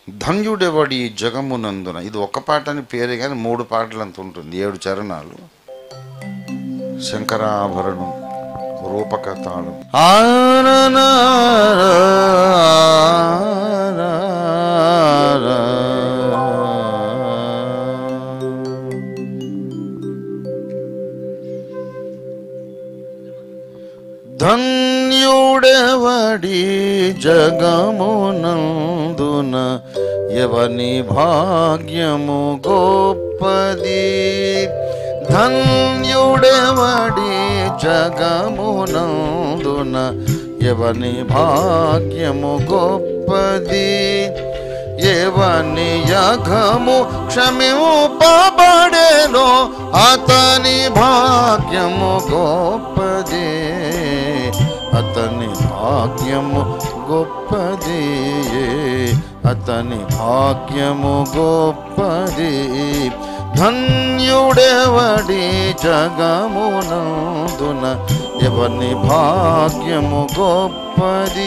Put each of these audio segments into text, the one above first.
ధన్యుడెవడి జగమునందున ఇది ఒక పాట అని పేరే కానీ మూడు పాటలు అంత ఉంటుంది ఏడు చరణాలు శంకరాభరణం రూపక తాళం ధన్యుడెవడి జగమునందున ఎవని భాగ్యము గొప్పది ధన్యుడెవడి జగమునందున ఎవని భాగ్యము గొప్పది ఎవని యఘము క్షమింపబడేనో అతని భాగ్యము గొప్పది అతని భాగ్యము గొప్పది అతని భాగ్యము గొప్పది ధన్యుడెవడి జగమునందున ఎవని భాగ్యము గొప్పది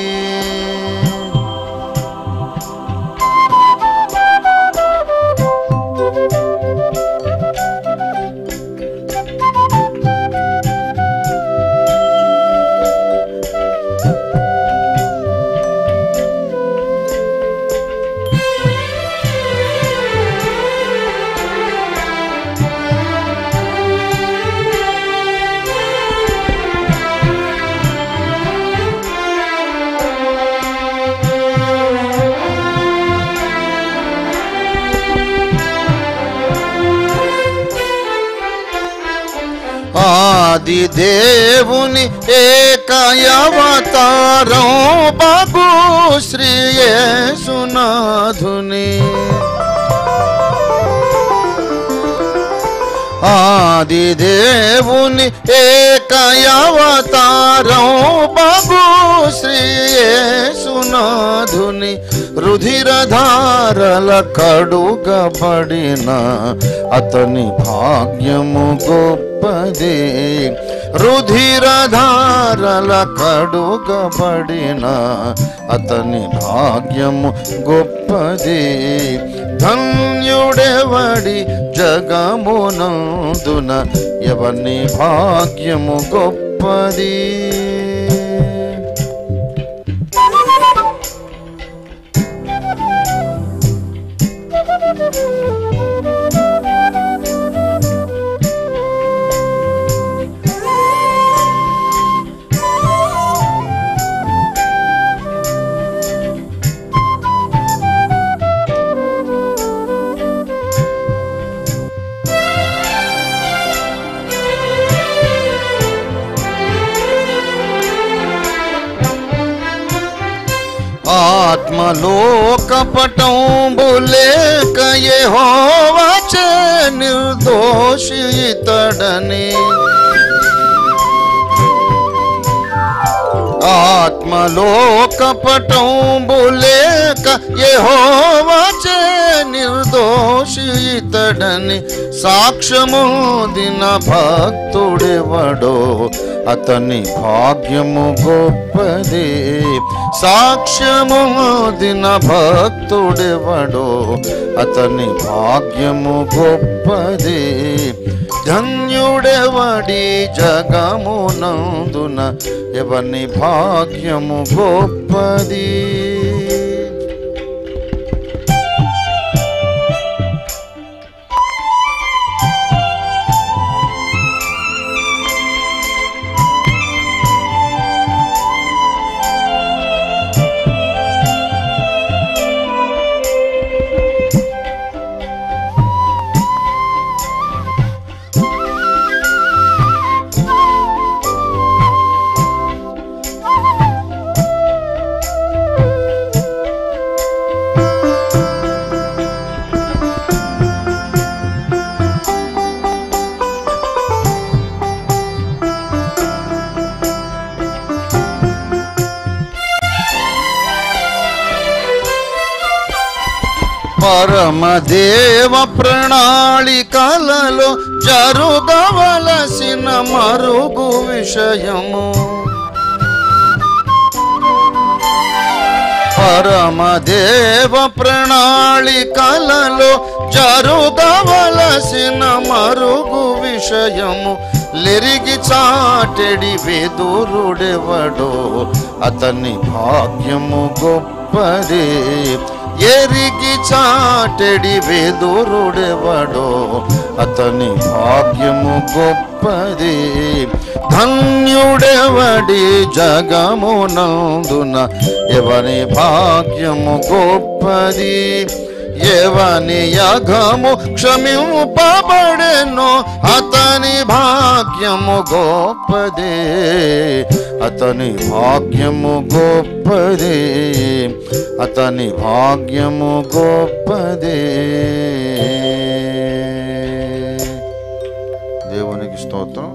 ఆది దేవుని ఏకయవతారం బాబు శ్రీ యేసునాథుని ఆది దేవుని ఏకయవతారం బాబు శ్రీ యేసునాథుని రుధిరధారల కడుగబడిన అతని భాగ్యము గొప్పది రుధిరధారల కడుగబడిన అతని భాగ్యము గొప్పది ధన్యుడెవడి జగమునందున ఎవని భాగ్యము గొప్పది ఆత్మలోకపటంబులేక యెహోవాచే నిర్దోషి ఇతడని ఆత్మలోకపటంబులేక యెహోవాచే నిర్దోషి ఇతడని సాక్ష్యము దిన భక్తుడెవడో అతని భాగ్యము గొప్పది సాక్ష్యము దిన భక్తుడెవడో అతని భాగ్యము గొప్పది ధన్యుడెవడి జగమునందున ఎవని భాగ్యము గొప్పది పరమదేవ ప్రణాళికలలో జరుగవలసిన మరుగు విషయము పరమదేవ ప్రణాళికలలో జరుగవలసిన మరుగు విషయము లెరిగి చాటెడి వెదురుడెవడో అతని భాగ్యము గొప్పదే ఎరిగి చాటెడి వెదురుడెవడో అతని భాగ్యము గొప్పది ధన్యుడెవడి జగమునందున ఎవని భాగ్యము గొప్పది ఎవని యగము క్షమింపబడెనో అతని భాగ్యము గొప్పదే అతని భాగ్యము గొప్పదే అతని భాగ్యము గొప్పదే దేవునికి స్తోత్రం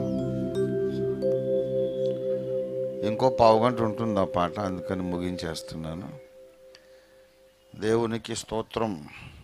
ఇంకో పావు గంట ఉంటుంది ఆ పాట అందుకని ముగించేస్తున్నాను దేవునికి స్తోత్రం